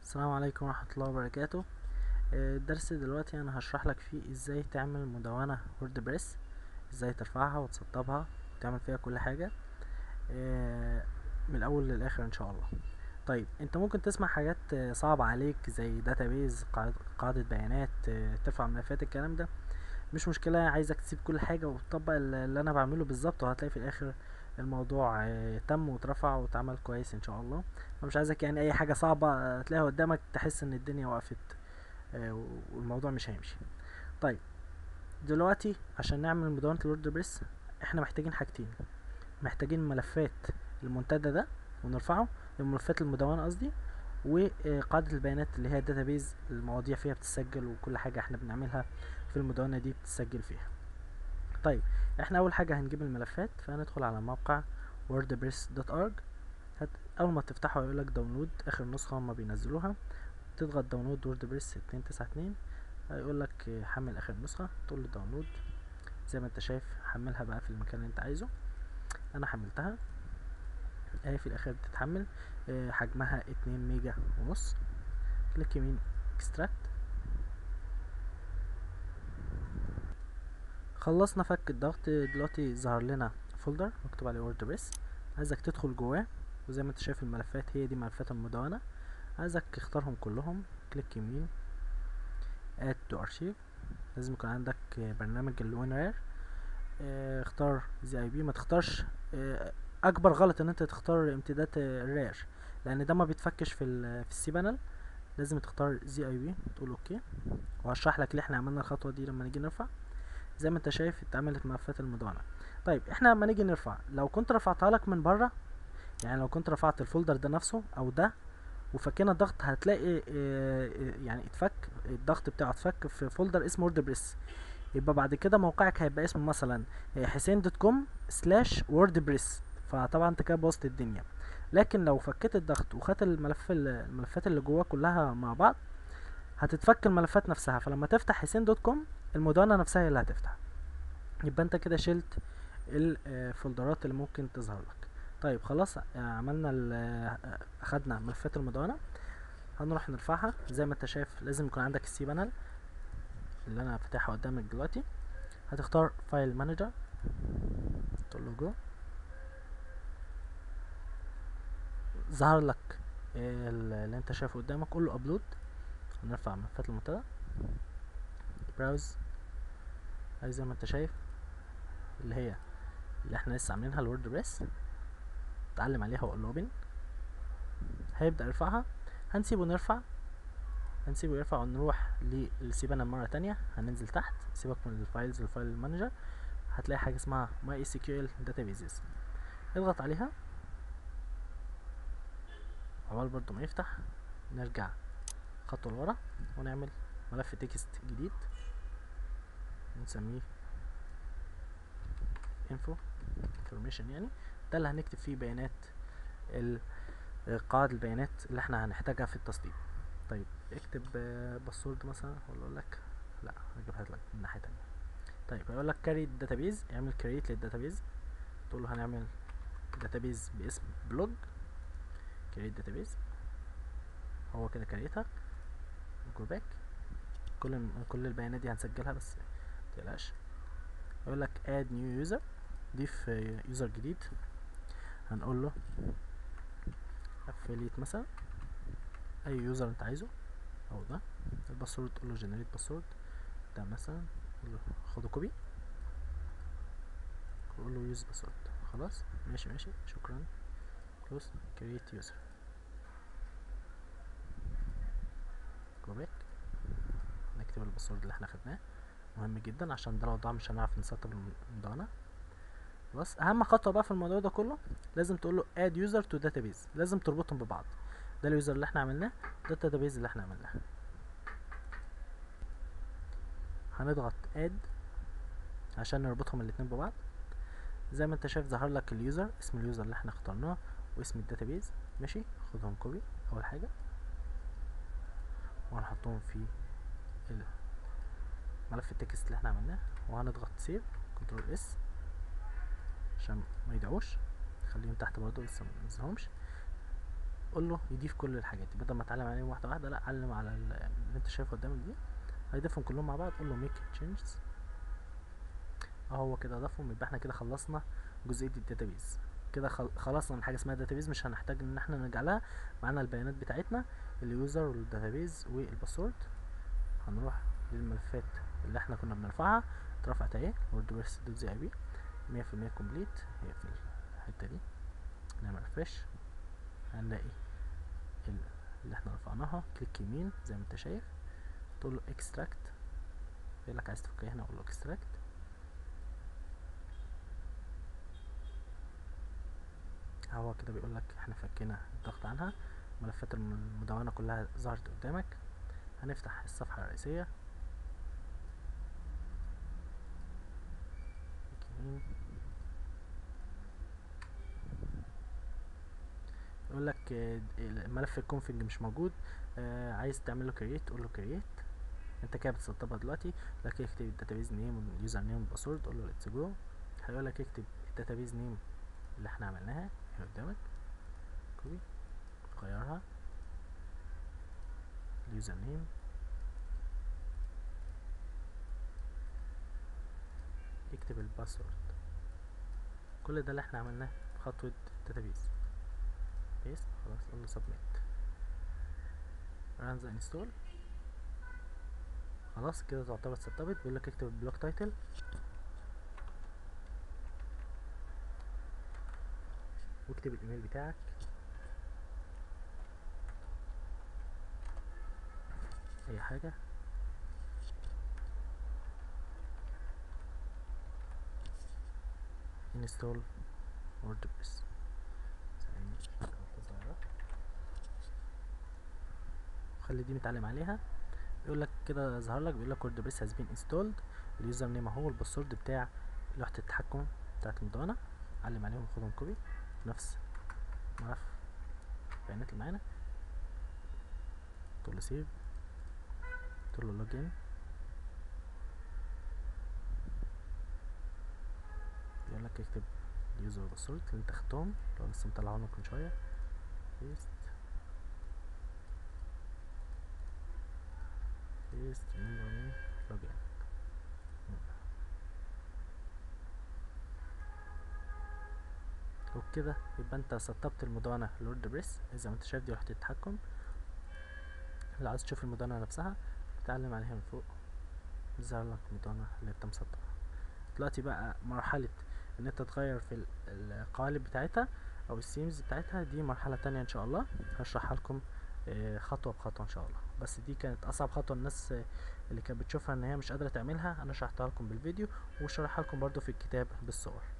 السلام عليكم ورحمة الله وبركاته آه، الدرس دلوقتي انا هشرح لك فيه ازاي تعمل مدونة ووردبريس ازاي ترفعها وتسطبها وتعمل فيها كل حاجة آه، من الاول للاخر ان شاء الله طيب انت ممكن تسمع حاجات آه، صعبة عليك زي داتابيز قاعدة بيانات آه، ترفع ملفات الكلام ده مش مشكلة عايزك تسيب كل حاجة وتطبق ال- اللي انا بعمله بالظبط وهتلاقي في الاخر الموضوع آه، تم واترفع واتعمل كويس ان شاء الله انا مش عايزك يعني اي حاجة صعبة آه، تلاقيها قدامك تحس ان الدنيا وقفت آه، والموضوع مش هيمشي طيب دلوقتي عشان نعمل مدونة الوردبريس احنا محتاجين حاجتين محتاجين ملفات المنتدى ده ونرفعه الملفات المدونة قصدي وقاعدة البيانات اللي هي الداتابيز المواضيع فيها بتسجل وكل حاجة احنا بنعملها في المدونة دي بتسجل فيها طيب احنا اول حاجة هنجيب الملفات فهندخل على موقع wordpress.org هت... اول ما تفتحه يقولك داونلود اخر نسخة هما بينزلوها تضغط داونلود ووردبريس اتنين تسعة اتنين هيقولك حمل اخر نسخة تقول له داونلود زي ما انت شايف حملها بقى في المكان اللي انت عايزه انا حملتها اهي في الاخر بتتحمل آه، حجمها اتنين ميجا ونص كليك يمين اكستراكت خلصنا فك الضغط دلوقتي ظهر لنا فولدر مكتوب عليه ووردبريس عايزك تدخل جواه وزي ما انت شايف الملفات هي دي ملفات المدونة عايزك تختارهم كلهم كليك يمين add to archive لازم يكون عندك آه، برنامج الوينرير اختار زي اي بي ما تختارش آه، اكبر غلط ان انت تختار امتداد الرير لان ده ما بيتفكش في ال في السي بانل لازم تختار زي اي بي تقول اوكي وهشرح لك ليه احنا عملنا الخطوه دي لما نيجي نرفع زي ما انت شايف اتعملت ملفات المدونة طيب احنا لما نيجي نرفع لو كنت رفعتها لك من بره يعني لو كنت رفعت الفولدر ده نفسه او ده وفكينا الضغط هتلاقي اه، اه، يعني اتفك الضغط بتاعه اتفك في فولدر اسمه ووردبريس يبقى بعد كده موقعك هيبقى اسمه مثلا حسين دوت كوم سلاش ووردبريس فطبعا انت كده بوظت الدنيا لكن لو فكيت الضغط وخدت الملف الملفات اللي جواه كلها مع بعض هتتفك الملفات نفسها فلما تفتح حسين دوت كوم المدونة نفسها هي اللي هتفتح يبقى انت كده شلت الفولدرات اللي ممكن تظهر لك طيب خلاص آه، عملنا ال- آه، اخدنا ملفات المدونة هنروح نرفعها زي ما انت شايف لازم يكون عندك السي بانل اللي انا فاتحها قدامك دلوقتي هتختار فايل مانجر تقول له جو ظهر لك ال- اللي انت شايفه قدامك قول له ابلود نرفع ملفات المنتدى براوز هاي زي ما انت شايف اللي هي اللي احنا لسه عاملينها الوردبريس اتعلم عليها واقول له اوبن هيبدأ يرفعها هنسيبه نرفع هنسيبه يرفع ونروح للسيبانا مرة تانية هننزل تحت سيبك من الفايلز والفايل مانجر هتلاقي حاجة اسمها ماي اس كيو ال داتابيزز اضغط عليها عقبال برضو ما يفتح نرجع خطوة لورا ونعمل ملف تكست جديد نسميه info information يعني ده اللي هنكتب فيه بيانات ال- قاعدة البيانات اللي احنا هنحتاجها في التسطيب طيب اكتب آه، باسورد مثلا ولا اقول لك لا هجيبها لك من ناحية تانية طيب هيقول لك كاري داتابيز اعمل كريت للداتابيز تقول له هنعمل داتابيز باسم بلوج كريت داتابيز هو كده كريتها جو باك كل كل البيانات دي هنسجلها بس متقلقش يقول لك اد نيو يوزر ضيف يوزر جديد هنقول له افيليت مثلا اي يوزر انت عايزه او ده الباسورد تقول له جنريت باسورد ده مثلا قول له خده كوبي وقول له يوز باسورد خلاص ماشي ماشي شكرا كلوز كريت يوزر جو باك نكتب الباسورد اللي احنا خدناه مهم جدا عشان ده لو ضاع مش هنعرف نسطب المدونة بس اهم خطوه بقى في الموضوع ده كله لازم تقول له add user to database لازم تربطهم ببعض ده اليوزر اللي احنا عملناه ده الداتابيز اللي احنا عملناه هنضغط add عشان نربطهم الاتنين ببعض زي ما انت شايف ظهر لك اليوزر اسم اليوزر اللي احنا اخترناه واسم الداتابيز ماشي خدهم كوبي اول حاجه وهنحطهم في ال- ملف التكست اللي احنا عملناه وهنضغط سيف كنترول اس عشان ما يضيعوش خليهم تحت برضه لسه منزلهمش قول له يضيف كل الحاجات دي بدل ما تعلم عليهم واحده واحده لا علم على ال- اللي انت شايفه قدامك دي هيضيفهم كلهم مع بعض قول له ميك تشينجز اهو كده ضافهم يبقى احنا كده خلصنا جزئيه الداتابيز كده خل- خلصنا من حاجه اسمها داتابيز مش هنحتاج ان احنا نرجع لها معانا البيانات بتاعتنا اليوزر والداتابيز والباسورد هنروح للملفات اللي احنا كنا بنرفعها اترفعت اهي ووردبريس دوت زي اي بي مية في المية كومبليت هي في الحتة دي نعمل ريفرش هنلاقي ال- اللي احنا رفعناها كليك يمين زي ما انت شايف تقول له اكستراكت يقول لك عايز تفكها هنا اقول له اكستراكت هو كده بيقول لك احنا فكينا الضغط عنها الملفات الم- المدونة كلها ظهرت قدامك هنفتح الصفحة الرئيسية كليك يمين يقول لك آه، الملف الكونفج مش موجود آه، عايز تعمل له كرييت قول له كرييت انت كده بتسطبها دلوقتي لك اكتب الداتابيز نيم واليوزر نيم والباسورد قول له ليتس جو هيقول لك اكتب الداتابيز نيم اللي احنا عملناها هي قدامك كوبي غيرها اليوزر نيم اكتب الباسورد كل ده اللي احنا عملناه في خطوة الداتابيز بيست خلاص قول له سبميت run the install خلاص كده تعتبر اتسطبت بيقول لك اكتب البلوك تايتل واكتب الايميل بتاعك اي حاجة install wordpress ثانية، غلطة صغيرة. خلي دي متعلم عليها يقول لك كده ظهر لك بيقول لك ووردبريس هاز بين انستولد اليوزر نيم اهو الباسورد بتاع لوحة التحكم بتاعت المدونة علم عليهم خدهم كوبي نفس ملف البيانات اللي معانا تقول له سيف تقول له لوجين يقول لك اكتب اليوزر والباسورد اللي انت خدتهم لو لسه مطلعهم لك من شوية بيست بيست لوجين وبكده يبقى انت سطبت المدونة لوردبريس زي ما انت شايف دي وحدة التحكم لو عايز تشوف المدونة نفسها بتعلم عليها من فوق بيظهر لك المدونة اللي انت مسطبها دلوقتي بقى مرحلة ان انت تغير في ال- القوالب بتاعتها او السيمز بتاعتها دي مرحلة تانية ان شاء الله هشرحها لكم آه، خطوة بخطوة ان شاء الله بس دي كانت اصعب خطوة الناس آه، اللي كانت بتشوفها ان هي مش قادرة تعملها انا شرحتها لكم بالفيديو وشرحها لكم برضو في الكتاب بالصور